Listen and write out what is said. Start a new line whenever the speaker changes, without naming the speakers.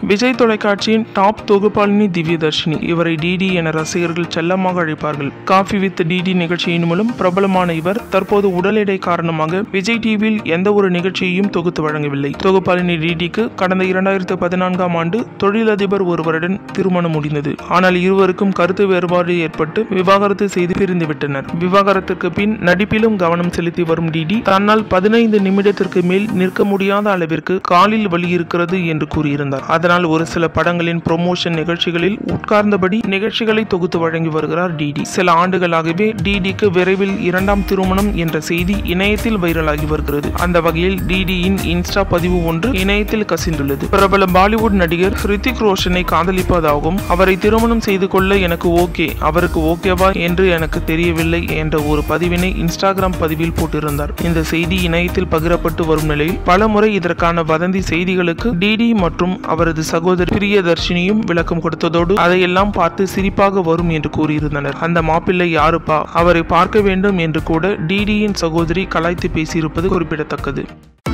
விஜய் தொலைக்காட்சியின் டாப் தொகுப்பாளினி திவ்யதர்ஷினி இவரை டிடி என ரசிகர்கள் செல்லமாக அழைப்பார்கள் காஃபி வித் டிடி நிகழ்ச்சியின் மூலம் பிரபலமான இவர் தற்போது உடல் எடை காரணமாக விஜய் டிவியில் எந்த ஒரு நிகழ்ச்சியையும் தொகுத்து வழங்கவில்லை தொகுப்பாளினி டிடிக்கு கடந்த இரண்டாயிரத்து பதினான்காம் ஆண்டு தொழிலதிபர் ஒருவருடன் திருமணம் முடிந்தது ஆனால் இருவருக்கும் கருத்து வேறுபாடு ஏற்பட்டு விவாகரத்து செய்து பிரிந்து விட்டனர் விவாகரத்திற்கு பின் நடிப்பிலும் கவனம் செலுத்தி வரும் டிடி தன்னால் பதினைந்து நிமிடத்திற்கு மேல் நிற்க முடியாத அளவிற்கு காலில் வலி இருக்கிறது என்று கூறியிருந்தார் அதனால் ஒரு சில படங்களின் ப்ரொமோஷன் நிகழ்ச்சிகளில் உட்கார்ந்தபடி நிகழ்ச்சிகளை தொகுத்து வழங்கி வருகிறார் டிடி சில ஆண்டுகளாகவே டிடிக்கு விரைவில் இரண்டாம் திருமணம் என்ற செய்தி இணையத்தில் வைரலாகி வருகிறது அந்த வகையில் டிடியின் இன்ஸ்டா பதிவு ஒன்று இணையத்தில் கசிந்துள்ளது பிரபல பாலிவுட் நடிகர் ஹிருத்திக் ரோஷனை காதலிப்பதாகவும் அவரை திருமணம் செய்து கொள்ள எனக்கு ஓகே அவருக்கு ஓகேவா என்று எனக்கு தெரியவில்லை என்ற ஒரு பதிவினை இன்ஸ்டாகிராம் பதிவில் போட்டிருந்தார் இந்த செய்தி இணையத்தில் பகிரப்பட்டு வரும் நிலையில் பலமுறை இதற்கான வதந்தி செய்திகளுக்கு டிடி மற்றும் அவரது சகோதரி பிரியதர்ஷினியும் விளக்கம் கொடுத்ததோடு அதையெல்லாம் பார்த்து சிரிப்பாக வரும் என்று கூறியிருந்தனர் அந்த மாப்பிள்ளை யாருப்பா அவரை பார்க்க வேண்டும் என்று கூட டிடியின் சகோதரி கலாய்த்து பேசியிருப்பது குறிப்பிடத்தக்கது